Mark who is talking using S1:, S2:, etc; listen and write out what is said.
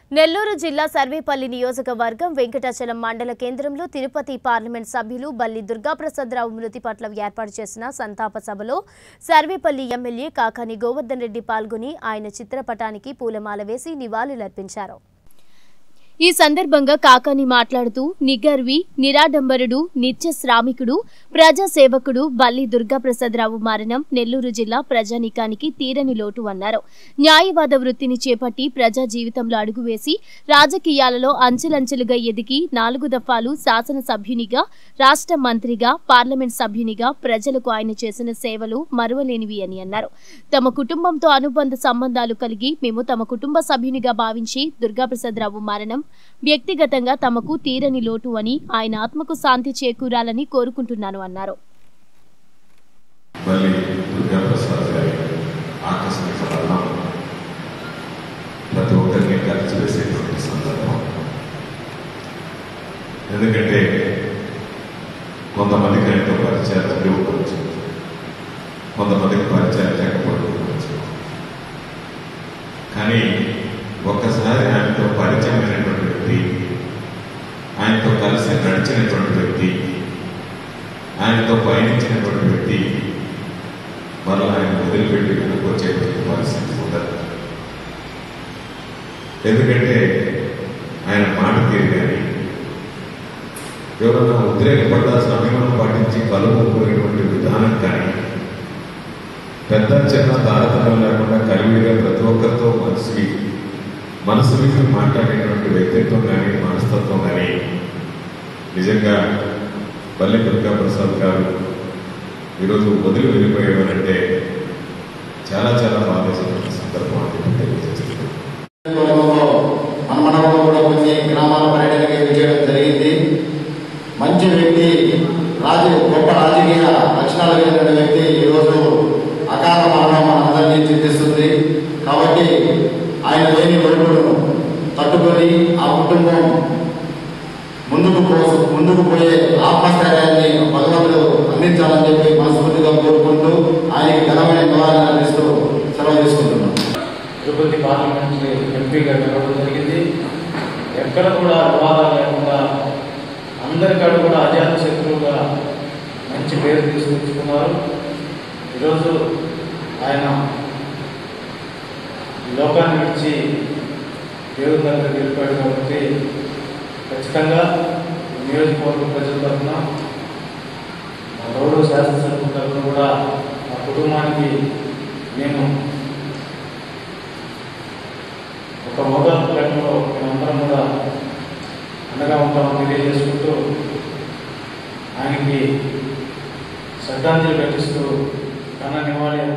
S1: నెల్లూరు జిల్లా సర్వేపల్లి నియోజకవర్గం వెంకటాచలం మండల కేంద్రంలో తిరుపతి పార్లమెంట్ సభ్యులు బల్లి దుర్గాప్రసాదరావు మృతి పట్ల ఏర్పాటు చేసిన సంతాప సభలో సర్వేపల్లి ఎమ్మెల్యే కాకాని గోవర్ధన్ రెడ్డి పాల్గొని ఆయన చిత్రపటానికి పూలమాల వేసి నివాళులర్పించారు ఈ సందర్భంగా కాకాని మాట్లాడుతూ నిగర్వి నిరాడంబరుడు నిత్య శ్రామికుడు ప్రజా సేవకుడు బల్లి దుర్గాప్రసాదరావు మరణం నెల్లూరు జిల్లా ప్రజానీకానికి తీరని లోటు అన్నారు న్యాయవాద వృత్తిని చేపట్టి ప్రజా జీవితంలో అడుగువేసి రాజకీయాలలో అంచెలంచెలుగా ఎదిగి నాలుగు దఫాలు శాసనసభ్యునిగా రాష్ట్ర మంత్రిగా పార్లమెంట్ సభ్యునిగా ప్రజలకు ఆయన చేసిన సేవలు మరువలేనివి అని అన్నారు తమ కుటుంబంతో అనుబంధ సంబంధాలు కలిగి మేము తమ కుటుంబ సభ్యునిగా భావించి దుర్గాప్రసాదరావు మరణం వ్యక్తిగతంగా తమకు తీరని లోటు అని ఆయన ఆత్మకు శాంతి చేకూరాలని కోరుకుంటున్నాను అన్నారు
S2: మళ్ళీ దుర్గాప్రసాద్ గారి ఆకస్మిక మరణం ప్రతి ఒక్కరిని కలిసి వేసేటువంటి సందర్భం ఎందుకంటే కొంతమందికి ఆయనతో పరిచయాలు ఉండవచ్చు కొంతమందికి పరిచయాలు లేకపోవచ్చు కానీ ఒక్కసారి ఆయనతో పరిచయమైనటువంటి వ్యక్తి ఆయనతో కలిసి నడిచినటువంటి వ్యక్తి ఆయనతో పయనించినటువంటి వ్యక్తి మరలా ఆయన వదిలిపెట్టి వెనక్కి వచ్చేటువంటి పరిస్థితి ఉండదు ఎందుకంటే ఆయన మాట తీరు కానీ ఎవరన్నా ఉద్రేకపడ్డ సమయంలో పాటించి బలము పోయినటువంటి విధానం కానీ పెద్ద చిన్న తారతమ్యం లేకుండా కలివిడిగా ప్రతి ఒక్కరితో మనసుకి మనసు విప్పి మాట్లాడేటువంటి వ్యక్తిత్వం కానీ మనస్తత్వం కానీ నిజంగా పల్లె దుర్గా ప్రసాద్ గారు ఈరోజు వదిలి వెళ్ళిపోయామనంటే చాలా చాలా బాధేసినటువంటి సందర్భం అని చెప్పి తెలియజేస్తున్నాను
S3: కుటుంబంలో మన మనవడు కూడా కొన్ని గ్రామాల పర్యటనకి చేయడం జరిగింది మంచి వ్యక్తి రాజ గొప్ప రాజకీయ లక్షణాలు కలిగిన వ్యక్తి ఈరోజు అకాల మరణం మనందరినీ చింతిస్తుంది కాబట్టి ఆయన లేని లోటును తట్టుకొని ఆ కుటుంబం ముందుకు పో ముందుకు పోయే ఆత్మస్థైర్యాన్ని భగవంతుడు అందించాలని చెప్పి మనస్ఫూర్తిగా కోరుకుంటూ ఆయనకి ఘనమైన నివారణ అందిస్తూ సెలవు తీసుకుంటున్నాం
S4: తిరుపతి పార్లమెంట్ ఎంపీగా గెలవడం జరిగింది ఎక్కడ కూడా వివాదాలు లేకుండా అందరికాడు కూడా అజాత శత్రువుగా మంచి పేరు తీసుకొచ్చుకున్నారు ఈరోజు ఆయన ఈ లోకాన్ని విడిచి దేవుని దగ్గర గెలిపాడు కాబట్టి ఖచ్చితంగా ఈ నియోజకవర్గ ప్రజల తరఫున మా గౌరవ శాసనసభ తరఫున కూడా మా కుటుంబానికి నేను ఒక మొదటి ప్రకటనలో మేమందరం కూడా అండగా ఉంటామని తెలియజేసుకుంటూ ఆయనకి శ్రద్ధాంజలి ఘటిస్తూ కన్న నివాళి